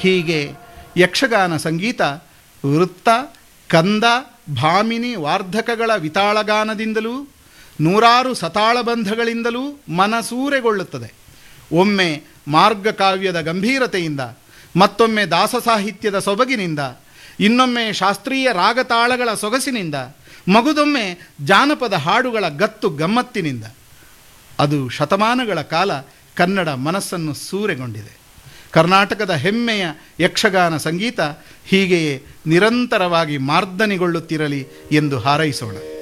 ಹೀಗೆ ಯಕ್ಷಗಾನ ಸಂಗೀತ ವೃತ್ತ ಕಂದ ಭಾಮಿನಿ ವಾರ್ಧಕಗಳ ವಿತಾಳಗಾನದಿಂದಲೂ ನೂರಾರು ಸತಾಳಬಂಧಗಳಿಂದಲೂ ಮನಸೂರೆಗೊಳ್ಳುತ್ತದೆ ಒಮ್ಮೆ ಮಾರ್ಗಕಾವ್ಯದ ಗಂಭೀರತೆಯಿಂದ ಮತ್ತೊಮ್ಮೆ ದಾಸ ಸಾಹಿತ್ಯದ ಸೊಬಗಿನಿಂದ ಇನ್ನೊಮ್ಮೆ ಶಾಸ್ತ್ರೀಯ ರಾಗತಾಳಗಳ ಸೊಗಸಿನಿಂದ ಮಗುದೊಮ್ಮೆ ಜಾನಪದ ಹಾಡುಗಳ ಗತ್ತು ಗಮ್ಮತ್ತಿನಿಂದ ಅದು ಶತಮಾನಗಳ ಕಾಲ ಕನ್ನಡ ಮನಸ್ಸನ್ನು ಸೂರೆಗೊಂಡಿದೆ ಕರ್ನಾಟಕದ ಹೆಮ್ಮೆಯ ಯಕ್ಷಗಾನ ಸಂಗೀತ ಹೀಗೆಯೇ ನಿರಂತರವಾಗಿ ಮಾರ್ದನಿಗೊಳ್ಳುತ್ತಿರಲಿ ಎಂದು ಹಾರೈಸೋಣ